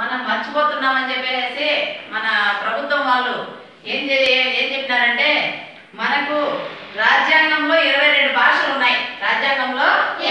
మనం మర్చిపోతున్నామని చెప్పేసి మన ప్రభుత్వం వాళ్ళు ఏం చే ఏం చెప్పినారంటే మనకు రాజ్యాంగంలో ఇరవై రెండు భాషలు ఉన్నాయి రాజ్యాంగంలో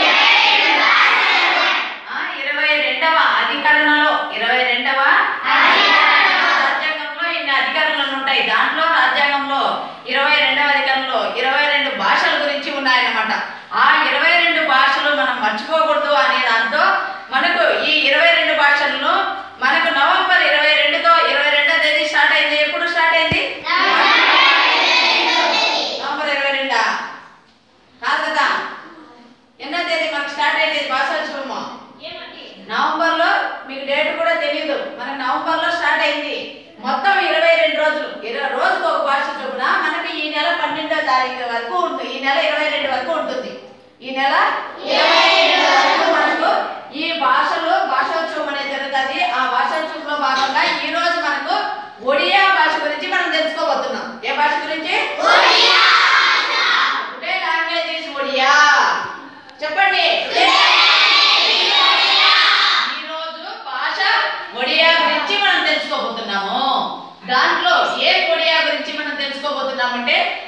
ఆ, ఇరవై రెండవ అధికరణలో ఇరవై రెండవ రాజ్యాంగంలో ఇన్ని అధికారులు ఉంటాయి దాంట్లో రాజ్యాంగంలో ఇరవై రెండవ అధికారంలో ఇరవై రెండు భాషల గురించి ఉన్నాయన్నమాట ఆ ఇరవై రెండు భాషలు మనం మర్చిపోకూడదు అనే దాంతో మనకు ఈ ఇరవై రెండు భాషలను మనకు నవంబర్ ఇరవై రెండుతో ఇరవై రెండో తేదీ స్టార్ట్ అయింది ఎప్పుడు స్టార్ట్ అయింది నవంబర్ ఇరవై రెండా కాదు కదా ఎన్నో తేదీ మనకు స్టార్ట్ అయింది భాషోత్సవము నవంబర్ లో మీకు డేట్ కూడా తెలియదు మనకి నవంబర్ లో స్టార్ట్ అయింది మొత్తం ఇరవై రెండు రోజులు ఇరవై రోజుకు ఒక భాష చొప్పున మనకి ఈ నెల పన్నెండో తారీఖు వరకు ఉంటుంది ఈ నెల ఇరవై రెండు వరకు ఉంటుంది ఈ నెల ఇరవై రెండు వరకు మనకు ఈ భాషలో భాషోత్సవం అనేది జరుగుతుంది ఆ భాషోత్సవంలో భాగంగా ఈ రోజు మనకు ఒడియా భాష గురించి మనం తెలుసుకోబోతున్నాం ఏ భాష గురించి టుడే లాంగ్వేజ్ ఇస్ ఒడియా చెప్పండి ఈ రోజు భాష ఒడియా గురించి మనం తెలుసుకోబోతున్నాము దాంట్లో ఏ ఒడియా గురించి మనం తెలుసుకోబోతున్నామంటే